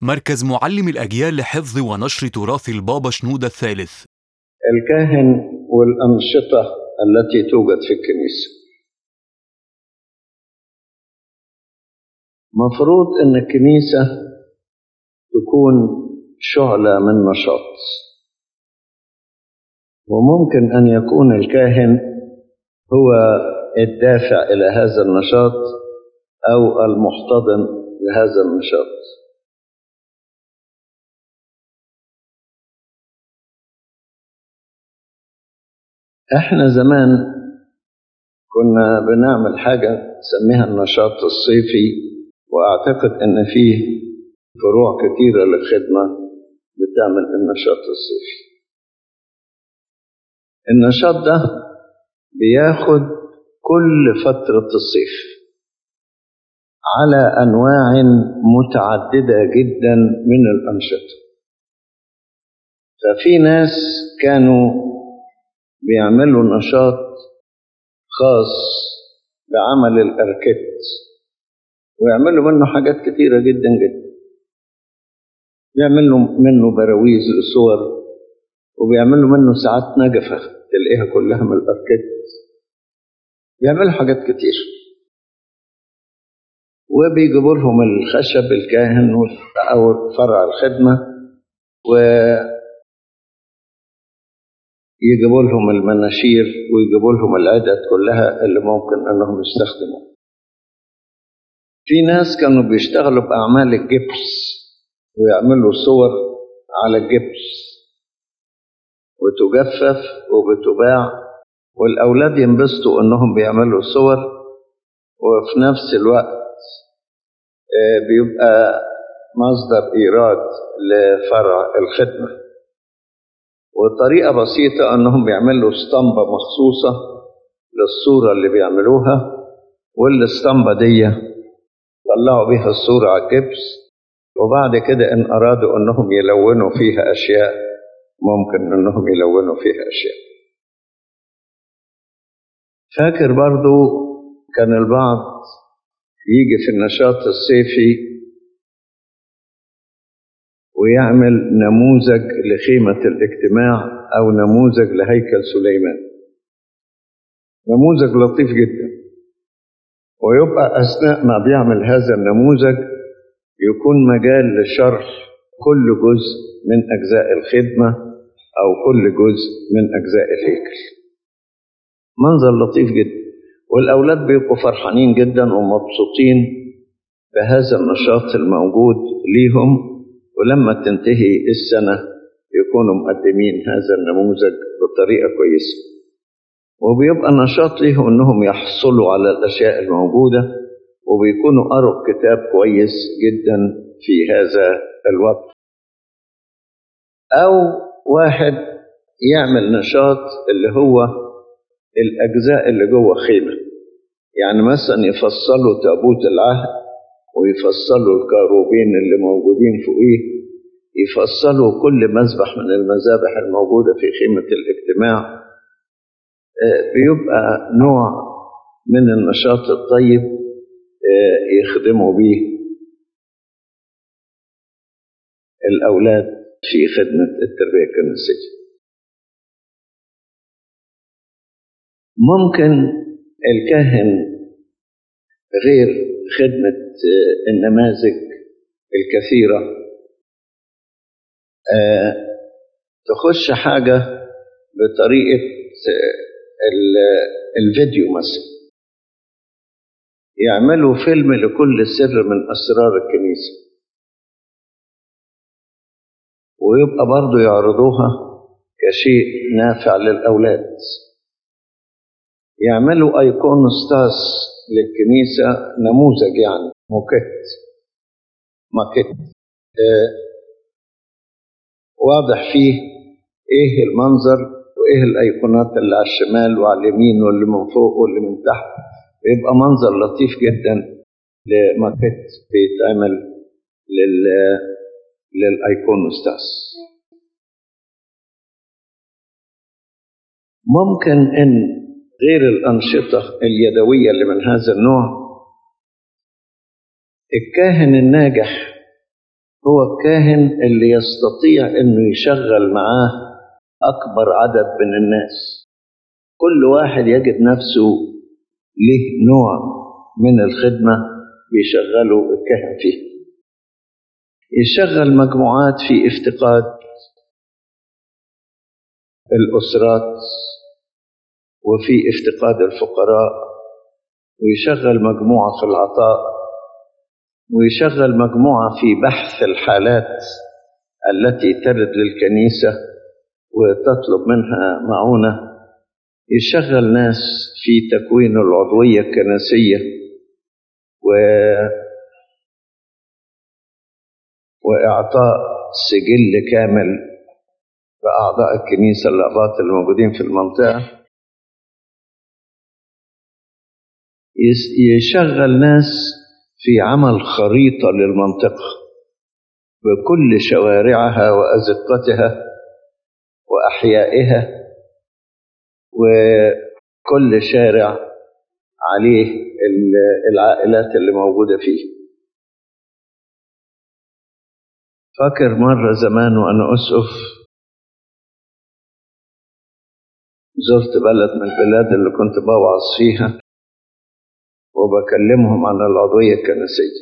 مركز معلم الأجيال لحفظ ونشر تراث البابا شنودة الثالث الكاهن والأنشطة التي توجد في الكنيسة مفروض أن الكنيسة تكون شعلة من نشاط وممكن أن يكون الكاهن هو الدافع إلى هذا النشاط أو المحتضن لهذا النشاط احنا زمان كنا بنعمل حاجة نسميها النشاط الصيفي واعتقد ان فيه فروع كتيرة للخدمة بتعمل النشاط الصيفي النشاط ده بياخد كل فترة الصيف على أنواع متعددة جدا من الأنشطة ففي ناس كانوا بيعملوا نشاط خاص بعمل الأركيت ويعملوا منه حاجات كتيرة جدا جدا بيعملوا منه براويز لصور وبيعملوا منه ساعات نجفة تلاقيها كلها من الأركيت بيعملوا حاجات كتير وبيجيبوا لهم الخشب الكاهن أو فرع الخدمة و يجيبوا لهم المناشير ويجيبوا لهم العدد كلها اللي ممكن انهم يستخدموا في ناس كانوا بيشتغلوا باعمال الجبس ويعملوا صور على الجبس وتجفف وبتباع والاولاد ينبسطوا انهم بيعملوا صور وفي نفس الوقت بيبقى مصدر ايراد لفرع الخدمه وطريقة بسيطة أنهم بيعملوا اسطمبة مخصوصة للصورة اللي بيعملوها والاسطمبة دي طلعوا بيها الصورة على الجبس وبعد كده إن أرادوا أنهم يلونوا فيها أشياء ممكن أنهم يلونوا فيها أشياء فاكر برضو كان البعض يجي في النشاط الصيفي ويعمل نموذج لخيمة الاجتماع أو نموذج لهيكل سليمان نموذج لطيف جدا ويبقى أثناء ما بيعمل هذا النموذج يكون مجال لشرح كل جزء من أجزاء الخدمة أو كل جزء من أجزاء الهيكل منظر لطيف جدا والأولاد بيبقوا فرحانين جدا ومبسوطين بهذا النشاط الموجود ليهم ولما تنتهي السنة يكونوا مقدمين هذا النموذج بطريقة كويسة وبيبقى نشاط ليهم انهم يحصلوا على الاشياء الموجودة وبيكونوا قروا كتاب كويس جدا في هذا الوقت او واحد يعمل نشاط اللي هو الاجزاء اللي جوه خيمة يعني مثلا يفصلوا تابوت العهد ويفصلوا الكاروبين اللي موجودين فوقيه يفصلوا كل مذبح من المذابح الموجودة في خيمة الاجتماع بيبقى نوع من النشاط الطيب يخدموا به الأولاد في خدمة التربية الكنسية ممكن الكاهن غير خدمة النماذج الكثيرة تخش حاجة بطريقة الفيديو مثلا يعملوا فيلم لكل سر من أسرار الكنيسة ويبقى برضو يعرضوها كشيء نافع للأولاد يعملوا أيقونستاس للكنيسة نموذج يعني موكيت ماكيت آه واضح فيه ايه المنظر وايه الايقونات اللي على الشمال وعلى اليمين واللي من فوق واللي من تحت بيبقى منظر لطيف جدا لماكيت بيتعمل لل للايقونوستاس ممكن ان غير الأنشطة اليدوية اللي من هذا النوع الكاهن الناجح هو الكاهن اللي يستطيع انه يشغل معاه اكبر عدد من الناس كل واحد يجد نفسه له نوع من الخدمة بيشغله الكاهن فيه يشغل مجموعات في افتقاد الأسرات وفي افتقاد الفقراء ويشغل مجموعة في العطاء ويشغل مجموعة في بحث الحالات التي ترد للكنيسة وتطلب منها معونة يشغل ناس في تكوين العضوية الكنسية و... وإعطاء سجل كامل لأعضاء الكنيسة الأقباط الموجودين في المنطقة يشغل ناس في عمل خريطة للمنطقة بكل شوارعها وأزقتها وأحيائها وكل شارع عليه العائلات اللي موجودة فيه فاكر مرة زمان وأنا أسقف زرت بلد من البلاد اللي كنت بوعظ فيها وبكلمهم عن العضوية الكنسية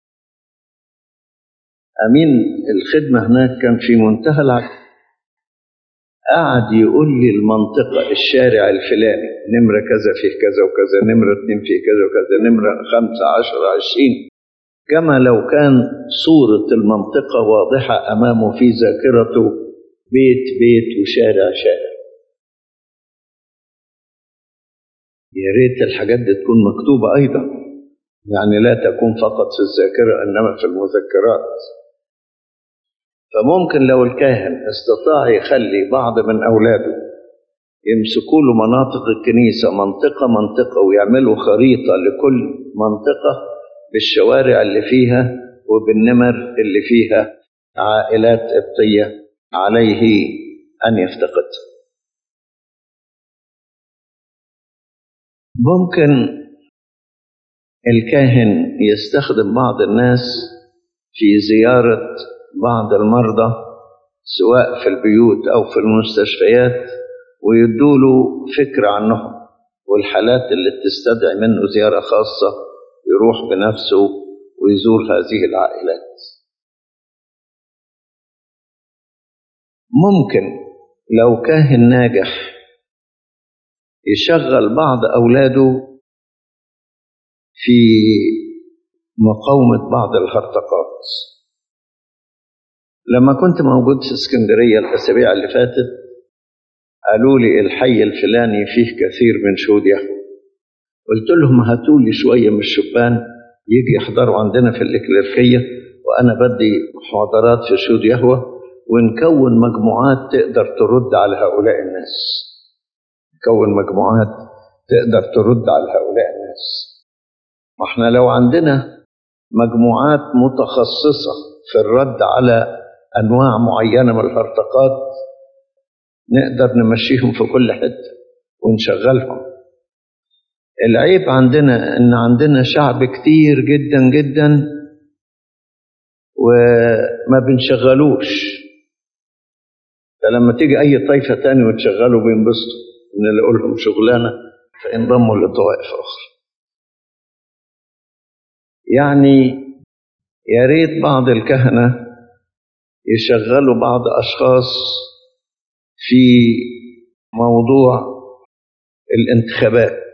أمين الخدمة هناك كان في منتهى العجب قعد يقول لي المنطقة الشارع الفلاني نمرة كذا فيه كذا وكذا نمرة اتنين فيه كذا وكذا نمرة خمسة عشرة عشرين كما لو كان صورة المنطقة واضحة أمامه في ذاكرته بيت بيت وشارع شارع يا ريت الحاجات دي تكون مكتوبة أيضا يعني لا تكون فقط في الذاكرة إنما في المذكرات فممكن لو الكاهن استطاع يخلي بعض من أولاده يمسكوا له مناطق الكنيسة منطقة منطقة ويعملوا خريطة لكل منطقة بالشوارع اللي فيها وبالنمر اللي فيها عائلات قبطية عليه أن يفتقد ممكن الكاهن يستخدم بعض الناس في زيارة بعض المرضى سواء في البيوت أو في المستشفيات ويدوله فكرة عنهم والحالات اللي تستدعي منه زيارة خاصة يروح بنفسه ويزور هذه العائلات ممكن لو كاهن ناجح يشغل بعض أولاده في مقاومة بعض الهرطقات لما كنت موجود في اسكندرية الأسابيع اللي فاتت قالوا لي الحي الفلاني فيه كثير من شهود يهوه قلت لهم هاتوا لي شوية من الشبان يجي يحضروا عندنا في الإكليركية وأنا بدي محاضرات في شهود يهوه ونكون مجموعات تقدر ترد على هؤلاء الناس نكون مجموعات تقدر ترد على هؤلاء الناس ما احنا لو عندنا مجموعات متخصصة في الرد على أنواع معينة من الهرطقات نقدر نمشيهم في كل حتة ونشغلهم العيب عندنا ان عندنا شعب كتير جدا جدا وما بنشغلوش فلما تيجي اي طائفه تاني وتشغله بينبسطوا نلاقوا لهم شغلانه فينضموا لطوائف اخرى يعني يا ريت بعض الكهنه يشغلوا بعض اشخاص في موضوع الانتخابات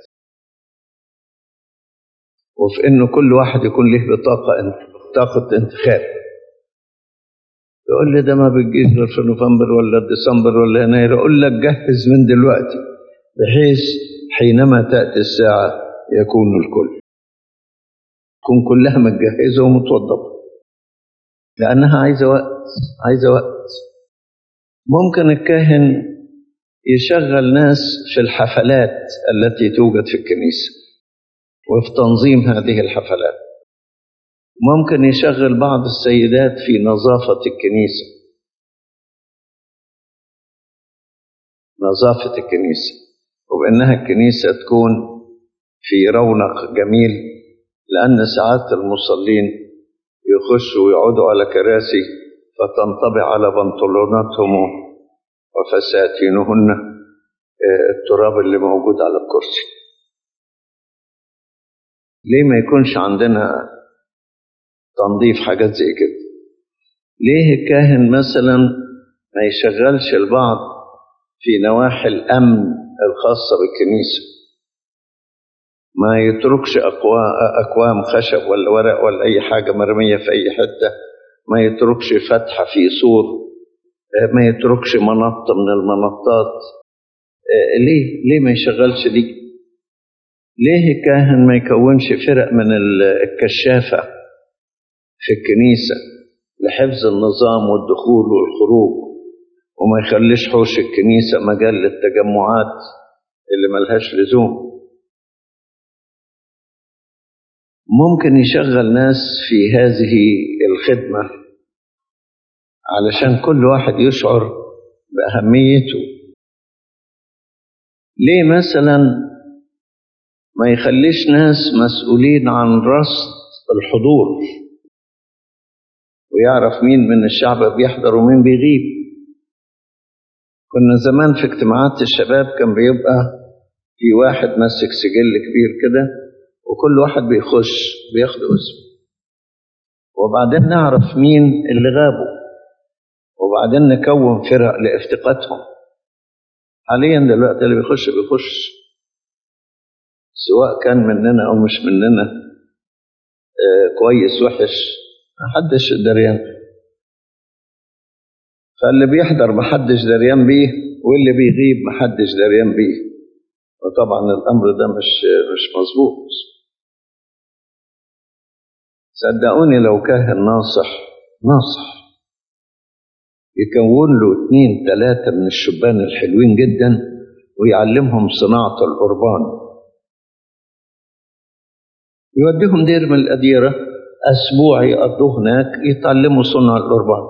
وفي انه كل واحد يكون له بطاقه بطاقه انتخاب يقول لي ده ما بتجيش غير في نوفمبر ولا ديسمبر ولا يناير اقول لك جهز من دلوقتي بحيث حينما تاتي الساعه يكون الكل تكون كلها متجهزه ومتوضبه لانها عايزه وقت عايزه وقت ممكن الكاهن يشغل ناس في الحفلات التي توجد في الكنيسه وفي تنظيم هذه الحفلات ممكن يشغل بعض السيدات في نظافة الكنيسة نظافة الكنيسة وبأنها الكنيسة تكون في رونق جميل لأن ساعات المصلين يخشوا ويقعدوا على كراسي فتنطبع على بنطلوناتهم وفساتينهن التراب اللي موجود على الكرسي ليه ما يكونش عندنا تنظيف حاجات زي كده ليه الكاهن مثلا ما يشغلش البعض في نواحي الأمن الخاصة بالكنيسة ما يتركش أكوام خشب ولا ورق ولا أي حاجة مرمية في أي حتة ما يتركش فتحة في سور ما يتركش منط من المنطات ليه ليه ما يشغلش دي ليه الكاهن ما يكونش فرق من الكشافة في الكنيسة لحفظ النظام والدخول والخروج وما يخليش حوش الكنيسة مجال للتجمعات اللي ملهاش لزوم ممكن يشغل ناس في هذه الخدمة علشان كل واحد يشعر بأهميته ليه مثلا ما يخليش ناس مسؤولين عن رصد الحضور ويعرف مين من الشعب بيحضر ومين بيغيب كنا زمان في اجتماعات الشباب كان بيبقى في واحد ماسك سجل كبير كده وكل واحد بيخش بياخد اسمه وبعدين نعرف مين اللي غابوا وبعدين نكون فرق لافتقادهم حاليا دلوقتي اللي بيخش بيخش سواء كان مننا او مش مننا آه كويس وحش محدش دريان فاللي بيحضر محدش دريان بيه واللي بيغيب محدش دريان بيه وطبعا الامر ده مش مش مظبوط صدقوني لو كاهن ناصح ناصح يكون له اتنين تلاتة من الشبان الحلوين جدا ويعلمهم صناعة القربان يوديهم دير من الأديرة أسبوع يقضوه هناك يتعلموا صنع القربان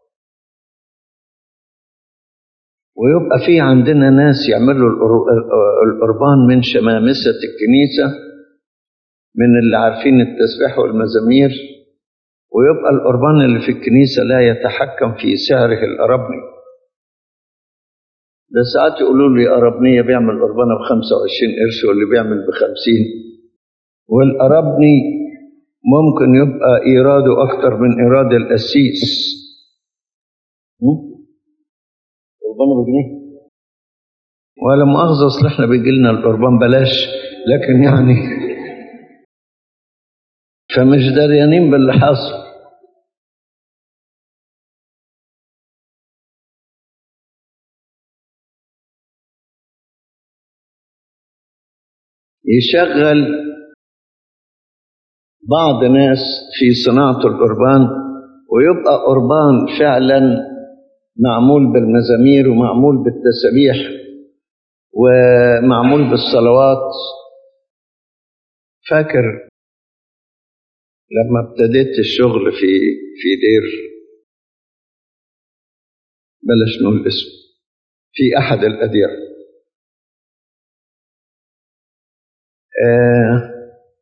ويبقى في عندنا ناس يعملوا القربان من شمامسة الكنيسة من اللي عارفين التسبيح والمزامير ويبقى القربان اللي في الكنيسة لا يتحكم في سعره الأربني ده ساعات يقولوا لي أربنية بيعمل قربانة بخمسة وعشرين قرش واللي بيعمل بخمسين والأربني ممكن يبقى إيراده أكتر من إيراد القسيس قربانة بجنيه ولا مؤاخذة أصل إحنا بيجي لنا القربان بلاش لكن يعني فمش دريانين باللي حصل يشغل بعض ناس في صناعة القربان ويبقى قربان فعلا معمول بالمزامير ومعمول بالتسابيح ومعمول بالصلوات فاكر لما ابتديت الشغل في في دير بلاش نقول اسم في احد الاديار آه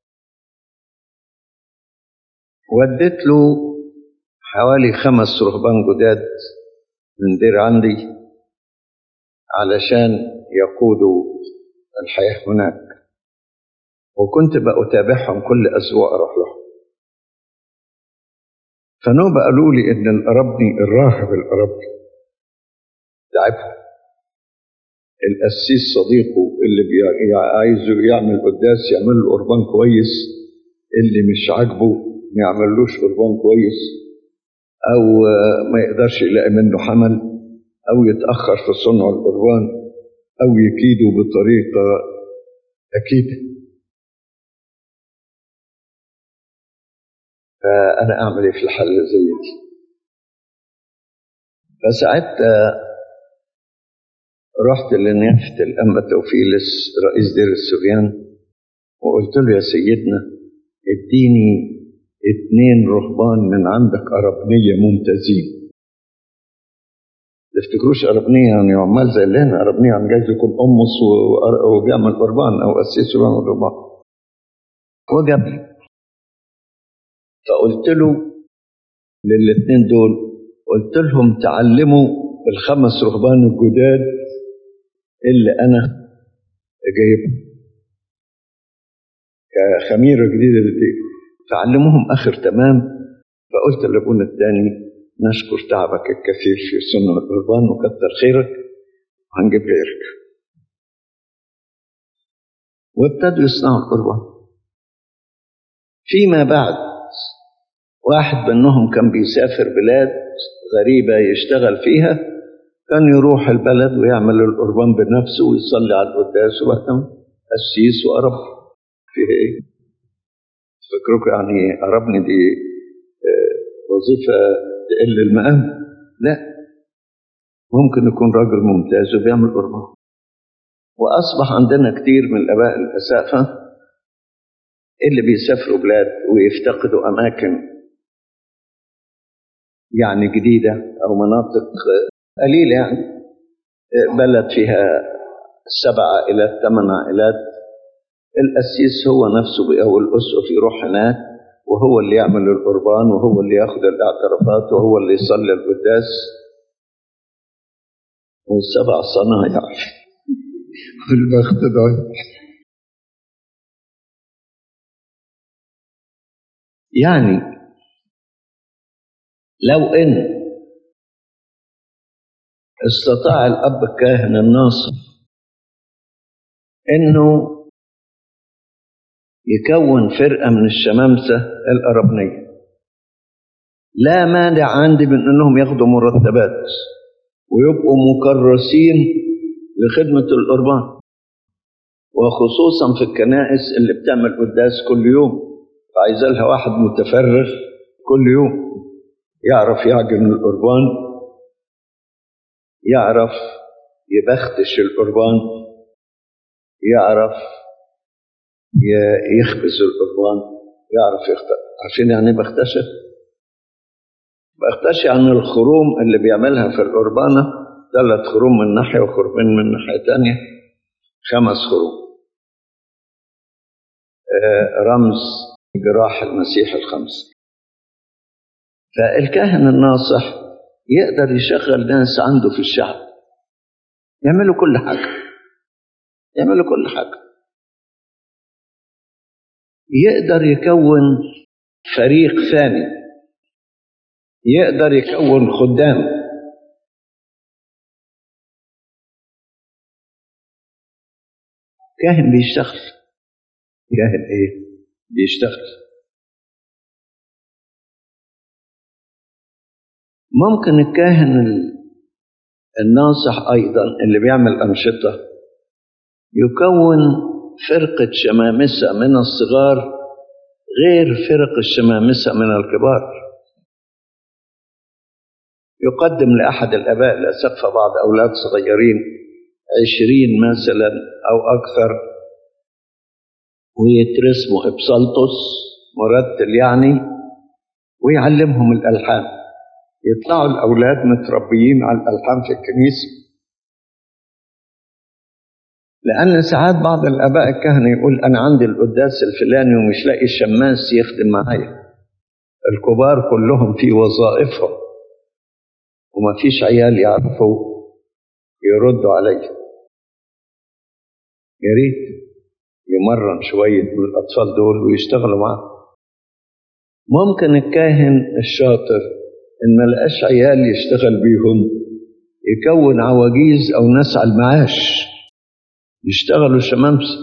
وديت له حوالي خمس رهبان جداد من دير عندي علشان يقودوا الحياة هناك وكنت بأتابعهم كل أسبوع أروح لهم فنوبة قالوا لي إن الأربني الراهب الأربني تعبهم القسيس صديقه اللي بي... عايزه يعمل قداس يعمل له قربان كويس اللي مش عاجبه ما يعملوش قربان كويس أو ما يقدرش يلاقي منه حمل أو يتأخر في صنع القربان أو يكيده بطريقة أكيدة فأنا أعمل إيه في الحل زي دي فساعتها رحت لنيافة الأنبا توفيلس رئيس دير السوريان وقلت له يا سيدنا اديني اتنين رهبان من عندك أربنية ممتازين تفتكروش أربنية يعني عمال زي اللي هنا أربنية يعني جايز يكون أمس وبيعمل قربان أو أسيس وبيعمل قربان وجاب لي فقلت له للاتنين دول قلت لهم تعلموا الخمس رهبان الجداد اللي أنا جايبهم كخميرة جديدة دي فعلموهم آخر تمام فقلت لابونا الثاني نشكر تعبك الكثير في سنة القربان وكتر خيرك وهنجيب غيرك وابتدوا يصنعوا القربان فيما بعد واحد منهم كان بيسافر بلاد غريبة يشتغل فيها كان يروح البلد ويعمل القربان بنفسه ويصلي على القداس وقتها قسيس وقرب فيه ايه فكركم يعني قربني دي آه، وظيفة تقل المقام لا ممكن يكون راجل ممتاز وبيعمل قربان وأصبح عندنا كتير من الآباء الأسافة اللي بيسافروا بلاد ويفتقدوا أماكن يعني جديدة أو مناطق قليلة يعني بلد فيها سبع عائلات ثمان عائلات القسيس هو نفسه أو الأسقف يروح هناك وهو اللي يعمل القربان وهو اللي ياخد الاعترافات وهو اللي يصلي القداس والسبع صنايع والبخت ضايع يعني لو ان استطاع الاب الكاهن الناصر انه يكون فرقه من الشمامسه الاربنيه لا مانع عندي من انهم ياخدوا مرتبات ويبقوا مكرسين لخدمه القربان وخصوصا في الكنائس اللي بتعمل قداس كل يوم فعايزة لها واحد متفرغ كل يوم يعرف يعجن القربان يعرف يبختش القربان يعرف يخبز القربان يعرف يختار عارفين يعني ايه بختشه؟ بختش يعني الخروم اللي بيعملها في القربانة ثلاث خروم من ناحية وخرومين من ناحية تانية خمس خروم آه رمز جراح المسيح الخمس فالكاهن الناصح يقدر يشغل ناس عنده في الشعب يعملوا كل حاجة يعملوا كل حاجة يقدر يكون فريق ثاني يقدر يكون خدام كاهن بيشتغل كاهن ايه بيشتغل ممكن الكاهن الناصح ايضا اللي بيعمل انشطه يكون فرقه شمامسه من الصغار غير فرق الشمامسه من الكبار يقدم لأحد الآباء الأسقف بعض أولاد صغيرين عشرين مثلا أو أكثر ويترسموا إبسلطس مرتل يعني ويعلمهم الألحان يطلعوا الأولاد متربيين على الألحان في الكنيسة لأن ساعات بعض الآباء الكهنة يقول أنا عندي القداس الفلاني ومش لاقي شماس يخدم معايا الكبار كلهم في وظائفهم وما فيش عيال يعرفوا يردوا علي يا ريت يمرن شوية من الأطفال دول ويشتغلوا معاه ممكن الكاهن الشاطر إن ما لقاش عيال يشتغل بيهم يكون عواجيز أو ناس على المعاش يشتغلوا شمامسة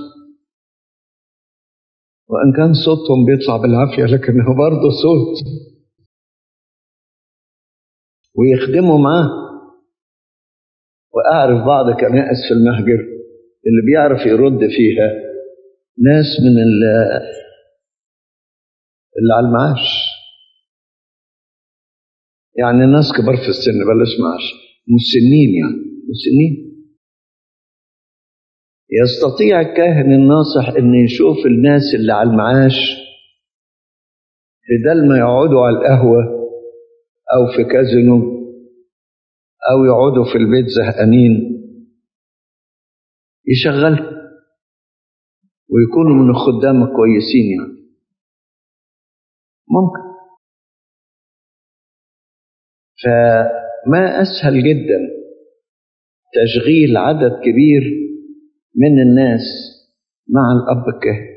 وإن كان صوتهم بيطلع بالعافية لكن هو برضه صوت ويخدموا معاه وأعرف بعض كنائس في المهجر اللي بيعرف يرد فيها ناس من اللي على المعاش يعني ناس كبار في السن بلاش معاش مسنين يعني مسنين يستطيع الكاهن الناصح ان يشوف الناس اللي على المعاش بدل ما يقعدوا على القهوه أو في كازينو أو يقعدوا في البيت زهقانين يشغلهم ويكونوا من الخدام الكويسين يعني ممكن فما أسهل جدا تشغيل عدد كبير من الناس مع الأب الكاهن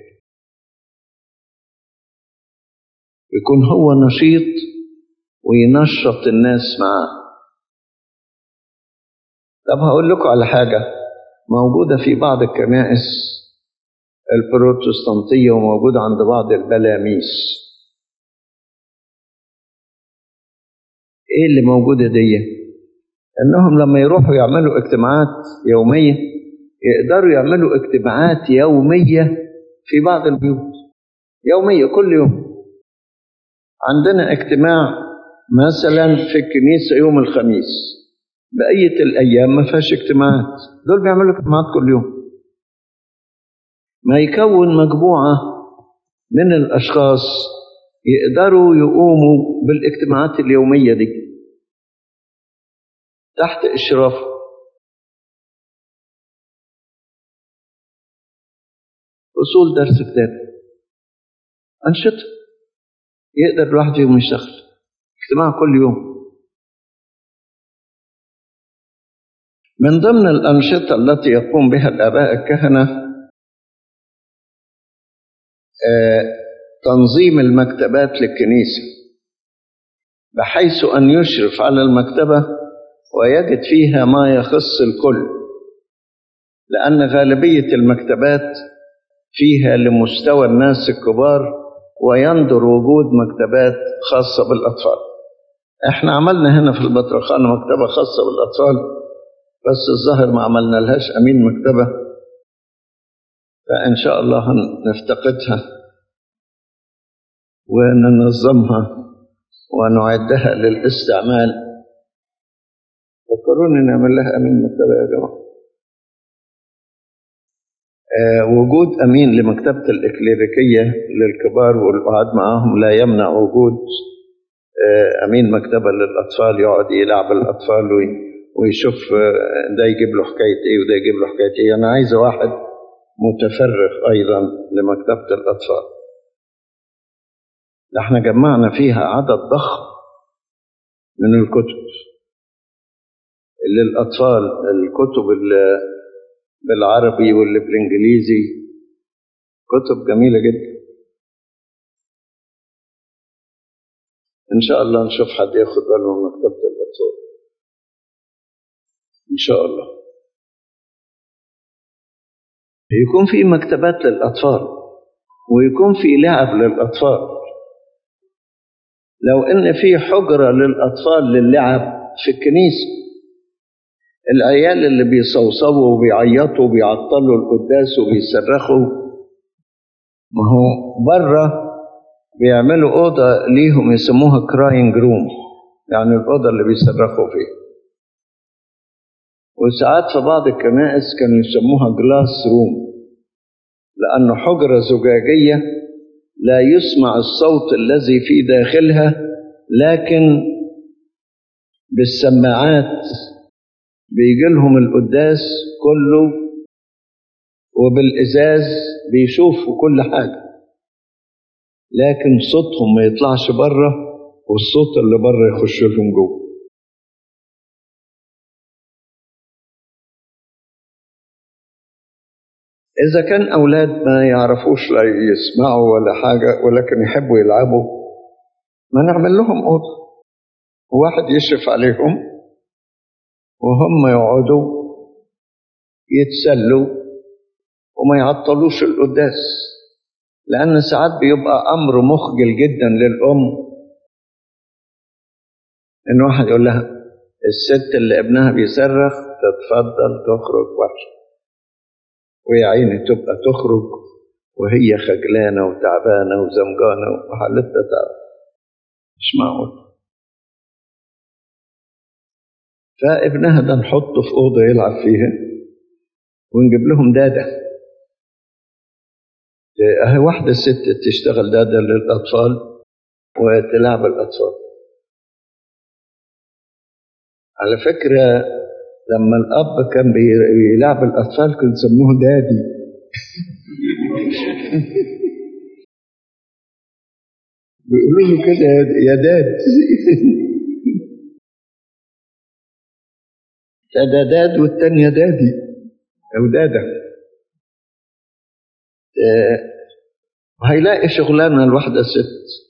يكون هو نشيط وينشط الناس معاه طب هقول لكم على حاجة موجودة في بعض الكنائس البروتستانتية وموجودة عند بعض البلاميس ايه اللي موجودة دي انهم لما يروحوا يعملوا اجتماعات يومية يقدروا يعملوا اجتماعات يومية في بعض البيوت يومية كل يوم عندنا اجتماع مثلا في الكنيسة يوم الخميس بقية الأيام ما فيهاش اجتماعات دول بيعملوا اجتماعات كل يوم ما يكون مجموعة من الأشخاص يقدروا يقوموا بالاجتماعات اليومية دي تحت إشراف أصول درس كتاب أنشطة يقدر الواحد فيهم يشتغل اجتماع كل يوم من ضمن الأنشطة التي يقوم بها الآباء الكهنة آه تنظيم المكتبات للكنيسة بحيث أن يشرف على المكتبة ويجد فيها ما يخص الكل لأن غالبية المكتبات فيها لمستوى الناس الكبار ويندر وجود مكتبات خاصة بالأطفال احنا عملنا هنا في البطرخانة مكتبة خاصة بالأطفال بس الظاهر ما عملنا لهاش أمين مكتبة فإن شاء الله نفتقدها وننظمها ونعدها للاستعمال فكروني نعمل لها أمين مكتبة يا جماعة آه وجود أمين لمكتبة الإكليريكية للكبار والقعاد معاهم لا يمنع وجود آه أمين مكتبة للأطفال يقعد يلعب الأطفال ويشوف آه ده يجيب له حكاية إيه وده يجيب له حكاية إيه أنا عايز واحد متفرغ أيضا لمكتبة الأطفال احنا جمعنا فيها عدد ضخم من الكتب للأطفال الكتب اللي بالعربي واللي بالإنجليزي كتب جميلة جدا إن شاء الله نشوف حد ياخد باله من مكتبة الأطفال إن شاء الله يكون في مكتبات للأطفال ويكون في لعب للأطفال لو ان في حجره للاطفال للعب في الكنيسه العيال اللي بيصوصوا وبيعيطوا وبيعطلوا القداس وبيصرخوا ما هو بره بيعملوا اوضه ليهم يسموها كراينج روم يعني الاوضه اللي بيصرخوا فيها وساعات في بعض الكنائس كانوا يسموها جلاس روم لأنه حجرة زجاجية لا يسمع الصوت الذي في داخلها لكن بالسماعات بيجي لهم القداس كله وبالإزاز بيشوفوا كل حاجة لكن صوتهم ما يطلعش بره والصوت اللي بره يخش لهم جوه إذا كان أولاد ما يعرفوش لا يسمعوا ولا حاجة ولكن يحبوا يلعبوا ما نعمل لهم أوضة وواحد يشرف عليهم وهم يقعدوا يتسلوا وما يعطلوش القداس لأن ساعات بيبقى أمر مخجل جدا للأم إن واحد يقول لها الست اللي ابنها بيصرخ تتفضل تخرج بره ويا عيني تبقى تخرج وهي خجلانة وتعبانة وزمجانة وحالتها تعب مش معقول فابنها ده نحطه في أوضة يلعب فيها ونجيب لهم دادة أهي واحدة ست تشتغل دادة للأطفال وتلعب الأطفال على فكرة لما الأب كان بيلعب الأطفال كانوا يسموه دادي بيقولوا له كده يا داد ده داد والتانية دادي أو دادة آه، وهيلاقي شغلانة الواحدة ست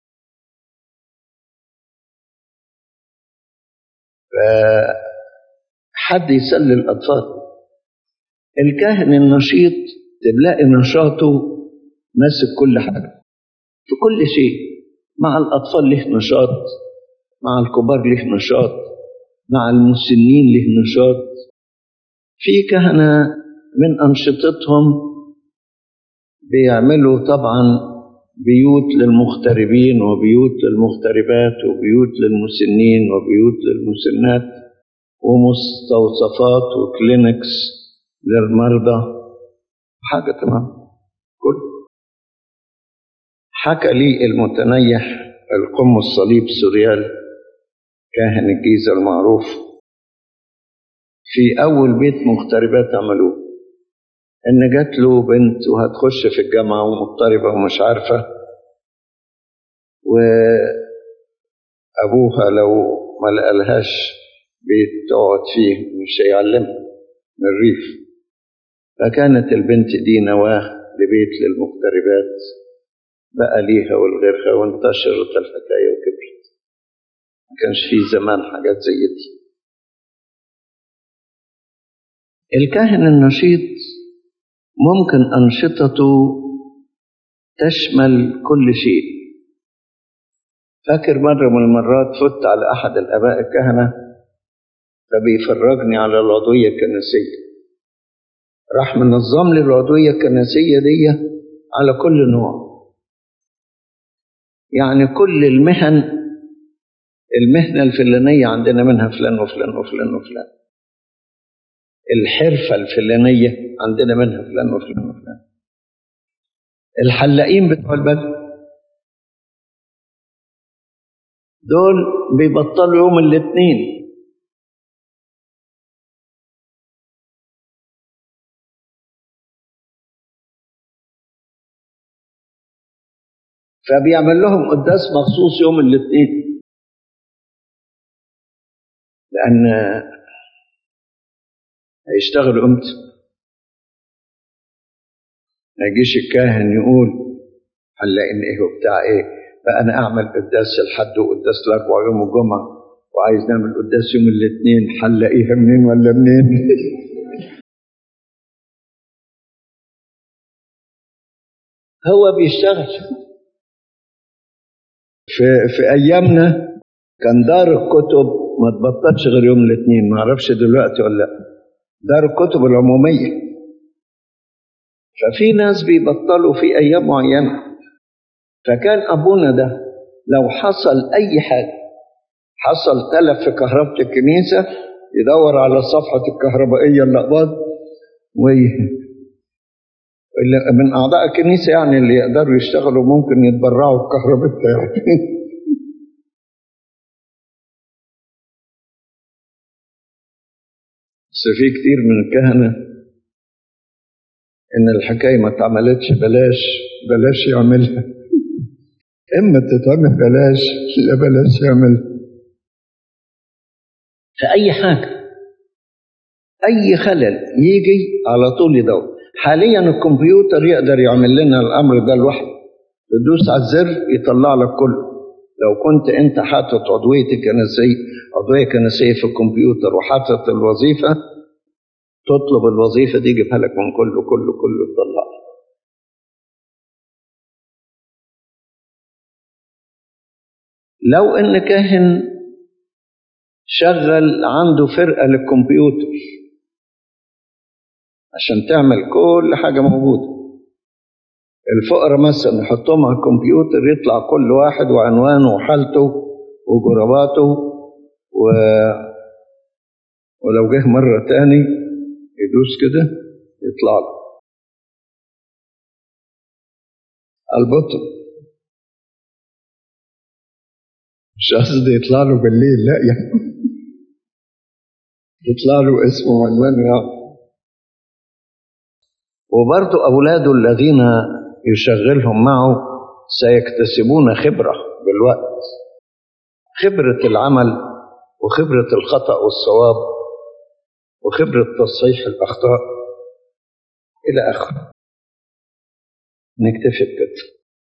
فحد يسلي الأطفال الكاهن النشيط تلاقي نشاطه ماسك كل حاجة في كل شيء مع الأطفال له نشاط مع الكبار له نشاط مع المسنين له نشاط في كهنة من أنشطتهم بيعملوا طبعا بيوت للمغتربين وبيوت للمغتربات وبيوت للمسنين وبيوت للمسنات ومستوصفات وكلينكس للمرضى حاجة تمام كل حكى لي المتنيح القم الصليب سوريال كاهن الجيزة المعروف في أول بيت مغتربات عملوه إن جات له بنت وهتخش في الجامعة ومضطربة ومش عارفة وأبوها لو ما لقالهاش بيت تقعد فيه مش هيعلمها من الريف فكانت البنت دي نواة لبيت للمغتربات بقى ليها ولغيرها وانتشرت الحكاية وكبرت ما كانش في زمان حاجات زي دي الكاهن النشيط ممكن أنشطته تشمل كل شيء فاكر مرة من المرات فت على أحد الآباء الكهنة فبيفرجني على العضوية الكنسية راح منظم لي العضوية الكنسية دي على كل نوع يعني كل المهن المهنة الفلانية عندنا منها فلان وفلان وفلان وفلان الحرفة الفلانية عندنا منها فلان وفلان وفلان الحلاقين بتوع البلد دول بيبطلوا يوم الاثنين فبيعمل لهم قداس مخصوص يوم الاثنين لأن هيشتغلوا امتى ما يجيش الكاهن يقول هنلاقي ايه وبتاع ايه بقى انا اعمل قداس الحد وقداس الاربع يوم الجمعه وعايز نعمل قداس يوم الاثنين هنلاقيها منين ولا منين هو بيشتغل في في ايامنا كان دار الكتب ما تبطلش غير يوم الاثنين ما اعرفش دلوقتي ولا لا دار الكتب العموميه ففي ناس بيبطلوا في ايام معينه فكان ابونا ده لو حصل اي حاجه حصل تلف في كهرباء الكنيسه يدور على صفحه الكهربائيه الاقباض وي اللي من اعضاء الكنيسه يعني اللي يقدروا يشتغلوا ممكن يتبرعوا بكهربتها يعني بس في كتير من الكهنه ان الحكايه ما اتعملتش بلاش بلاش يعملها اما تتعمل بلاش لا بلاش يعملها في اي حاجه اي خلل يجي على طول يدور حاليا الكمبيوتر يقدر يعمل لنا الامر ده لوحده تدوس على الزر يطلع لك كله لو كنت انت حاطط عضويه الكنسيه عضويه كنسيه في الكمبيوتر وحاطط الوظيفه تطلب الوظيفه دي يجيبها لك من كله كله كله تطلع لو ان كاهن شغل عنده فرقه للكمبيوتر عشان تعمل كل حاجة موجودة الفقراء مثلا يحطهم على الكمبيوتر يطلع كل واحد وعنوانه وحالته وجرباته و... ولو جه مرة تاني يدوس كده يطلع له البطل مش قصدي يطلع له بالليل لا يعني يطلع له اسمه وعنوانه يعني وبرضو أولاده الذين يشغلهم معه سيكتسبون خبرة بالوقت خبرة العمل وخبرة الخطأ والصواب وخبرة تصحيح الأخطاء إلى آخره نكتفي بكده